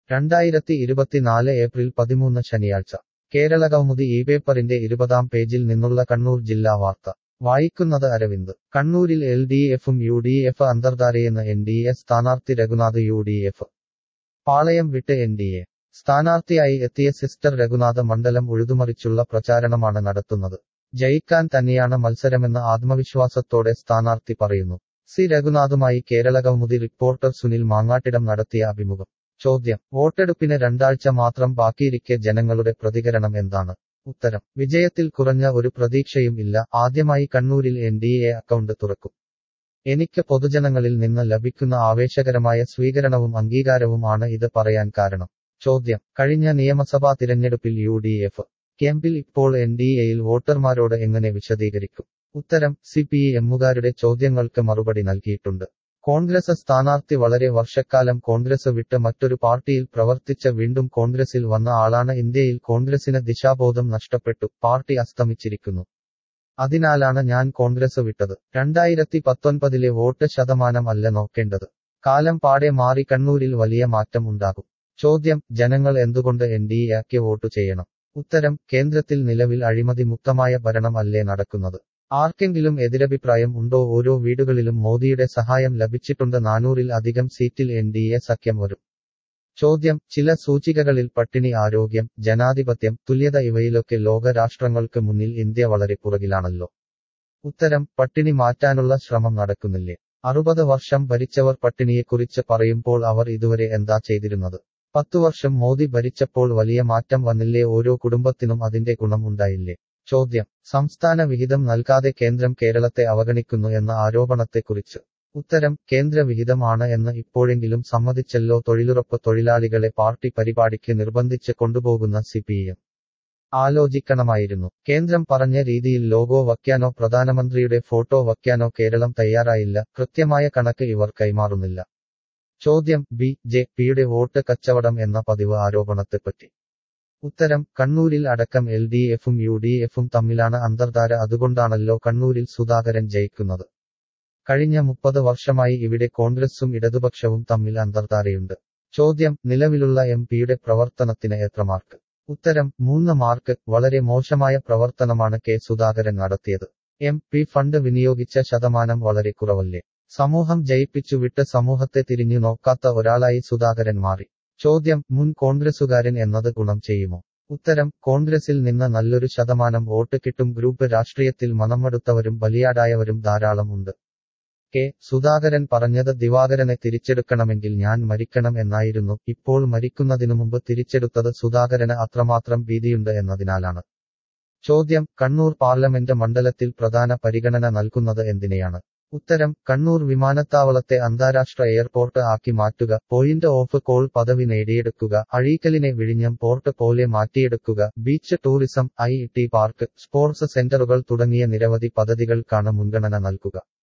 രണ്ടായിരത്തി ഇരുപത്തിനാല് ഏപ്രിൽ പതിമൂന്ന് ശനിയാഴ്ച കേരള കൗമുദി ഈ പേപ്പറിന്റെ ഇരുപതാം പേജിൽ നിന്നുള്ള കണ്ണൂർ ജില്ലാ വാർത്ത വായിക്കുന്നത് അരവിന്ദ് കണ്ണൂരിൽ എൽ ഡി എഫും യു ഡി എഫ് അന്തർധാരയെന്ന് എൻ ഡി എ സ്ഥാനാർത്ഥി രഘുനാഥ് യു ഡി എഫ് പാളയം വിട്ട് എൻ ഡി എ സ്ഥാനാർത്ഥിയായി എത്തിയ സിസ്റ്റർ രഘുനാഥ് മണ്ഡലം ഉഴുതുമറിച്ചുള്ള പ്രചാരണമാണ് നടത്തുന്നത് ജയിക്കാൻ തന്നെയാണ് മത്സരമെന്ന് ആത്മവിശ്വാസത്തോടെ സ്ഥാനാർത്ഥി പറയുന്നു സി രഘുനാഥുമായി കേരള കൗമുദി റിപ്പോർട്ടർ സുനിൽ മാങ്ങാട്ടിടം നടത്തിയ അഭിമുഖം ചോദ്യം വോട്ടെടുപ്പിന് രണ്ടാഴ്ച മാത്രം ബാക്കിയിരിക്കെ ജനങ്ങളുടെ പ്രതികരണം എന്താണ് ഉത്തരം വിജയത്തിൽ കുറഞ്ഞ ഒരു പ്രതീക്ഷയും ഇല്ല ആദ്യമായി കണ്ണൂരിൽ എൻ ഡി എ അക്കൗണ്ട് തുറക്കും എനിക്ക് പൊതുജനങ്ങളിൽ നിന്ന് ലഭിക്കുന്ന ആവേശകരമായ സ്വീകരണവും അംഗീകാരവും ആണ് ഇത് പറയാൻ കാരണം ചോദ്യം കഴിഞ്ഞ നിയമസഭാ തിരഞ്ഞെടുപ്പിൽ യു ഡി എഫ് ക്യാമ്പിൽ ഇപ്പോൾ എൻ ഡി എയിൽ വോട്ടർമാരോട് എങ്ങനെ വിശദീകരിക്കും ഉത്തരം സി പി എമ്മുകാരുടെ ചോദ്യങ്ങൾക്ക് മറുപടി നൽകിയിട്ടുണ്ട് കോൺഗ്രസ് സ്ഥാനാർത്ഥി വളരെ വർഷക്കാലം കോൺഗ്രസ് വിട്ട് മറ്റൊരു പാർട്ടിയിൽ പ്രവർത്തിച്ച വീണ്ടും കോൺഗ്രസിൽ വന്ന ആളാണ് ഇന്ത്യയിൽ കോൺഗ്രസിന് ദിശാബോധം നഷ്ടപ്പെട്ടു പാർട്ടി അസ്തമിച്ചിരിക്കുന്നു അതിനാലാണ് ഞാൻ കോൺഗ്രസ് വിട്ടത് രണ്ടായിരത്തി പത്തൊൻപതിലെ വോട്ട് ശതമാനം അല്ല നോക്കേണ്ടത് കാലം പാടെ മാറി കണ്ണൂരിൽ വലിയ മാറ്റം ഉണ്ടാകും ചോദ്യം ജനങ്ങൾ എന്തുകൊണ്ട് എൻ ഡി എക്ക് വോട്ട് ചെയ്യണം ഉത്തരം കേന്ദ്രത്തിൽ നിലവിൽ അഴിമതി മുക്തമായ ഭരണം അല്ലേ നടക്കുന്നത് ആർക്കെങ്കിലും എതിരഭിപ്രായം ഉണ്ടോ ഓരോ വീടുകളിലും മോദിയുടെ സഹായം ലഭിച്ചിട്ടുണ്ട് നാനൂറിൽ അധികം സീറ്റിൽ എൻ ഡി എ സഖ്യം വരും ചോദ്യം ചില സൂചികകളിൽ പട്ടിണി ആരോഗ്യം ജനാധിപത്യം തുല്യത ഇവയിലൊക്കെ ലോക രാഷ്ട്രങ്ങൾക്ക് മുന്നിൽ ഇന്ത്യ വളരെ പുറകിലാണല്ലോ ഉത്തരം പട്ടിണി മാറ്റാനുള്ള ശ്രമം നടക്കുന്നില്ലേ അറുപത് വർഷം ഭരിച്ചവർ പട്ടിണിയെക്കുറിച്ച് പറയുമ്പോൾ അവർ ഇതുവരെ എന്താ ചെയ്തിരുന്നത് പത്തു വർഷം മോദി ഭരിച്ചപ്പോൾ വലിയ മാറ്റം വന്നില്ലേ ഓരോ കുടുംബത്തിനും അതിന്റെ ഗുണം ഉണ്ടായില്ലേ ചോദ്യം സംസ്ഥാന വിഹിതം നൽകാതെ കേന്ദ്രം കേരളത്തെ അവഗണിക്കുന്നു എന്ന ആരോപണത്തെക്കുറിച്ച് ഉത്തരം കേന്ദ്ര വിഹിതമാണ് എന്ന് ഇപ്പോഴെങ്കിലും സമ്മതിച്ചല്ലോ തൊഴിലുറപ്പ് തൊഴിലാളികളെ പാർട്ടി പരിപാടിക്ക് നിർബന്ധിച്ച് കൊണ്ടുപോകുന്ന സി പി എം ആലോചിക്കണമായിരുന്നു കേന്ദ്രം പറഞ്ഞ രീതിയിൽ ലോഗോ വയ്ക്കാനോ പ്രധാനമന്ത്രിയുടെ ഫോട്ടോ വയ്ക്കാനോ കേരളം തയ്യാറായില്ല കൃത്യമായ കണക്ക് ഇവർ കൈമാറുന്നില്ല ചോദ്യം ബി ജെ പിയുടെ വോട്ട് കച്ചവടം എന്ന പതിവ് ആരോപണത്തെപ്പറ്റി ഉത്തരം കണ്ണൂരിൽ അടക്കം എൽ ഡി എഫും യു ഡി എഫും തമ്മിലാണ് അന്തർധാര അതുകൊണ്ടാണല്ലോ കണ്ണൂരിൽ സുധാകരൻ ജയിക്കുന്നത് കഴിഞ്ഞ മുപ്പത് വർഷമായി ഇവിടെ കോൺഗ്രസും ഇടതുപക്ഷവും തമ്മിൽ അന്തർധാരയുണ്ട് ചോദ്യം നിലവിലുള്ള എം പിയുടെ പ്രവർത്തനത്തിന് എത്ര മാർക്ക് ഉത്തരം മൂന്ന് മാർക്ക് വളരെ മോശമായ പ്രവർത്തനമാണ് കെ സുധാകരൻ നടത്തിയത് എം പി ഫണ്ട് വിനിയോഗിച്ച ശതമാനം വളരെ കുറവല്ലേ സമൂഹം ജയിപ്പിച്ചു വിട്ട് സമൂഹത്തെ തിരിഞ്ഞു നോക്കാത്ത ഒരാളായി സുധാകരൻ മാറി ചോദ്യം മുൻ കോൺഗ്രസുകാരൻ എന്നത് ഗുണം ചെയ്യുമോ ഉത്തരം കോൺഗ്രസിൽ നിന്ന് നല്ലൊരു ശതമാനം വോട്ട് കിട്ടും ഗ്രൂപ്പ് രാഷ്ട്രീയത്തിൽ മനമെടുത്തവരും ബലിയാടായവരും ധാരാളം ഉണ്ട് കെ സുധാകരൻ പറഞ്ഞത് ദിവാകരനെ തിരിച്ചെടുക്കണമെങ്കിൽ ഞാൻ മരിക്കണം എന്നായിരുന്നു ഇപ്പോൾ മരിക്കുന്നതിനു മുമ്പ് തിരിച്ചെടുത്തത് സുധാകരന് അത്രമാത്രം ഭീതിയുണ്ട് എന്നതിനാലാണ് ചോദ്യം കണ്ണൂർ പാർലമെന്റ് മണ്ഡലത്തിൽ പ്രധാന പരിഗണന നൽകുന്നത് എന്തിനെയാണ് ഉത്തരം കണ്ണൂർ വിമാനത്താവളത്തെ അന്താരാഷ്ട്ര എയർപോർട്ട് ആക്കി മാറ്റുക പോയിന്റ് ഓഫ് കോൾ പദവി നേടിയെടുക്കുക അഴീക്കലിനെ വിഴിഞ്ഞം പോർട്ട് പോലെ മാറ്റിയെടുക്കുക beach tourism I T park sports സെന്ററുകൾ തുടങ്ങിയ നിരവധി പദ്ധതികൾക്കാണ് മുൻഗണന നൽകുക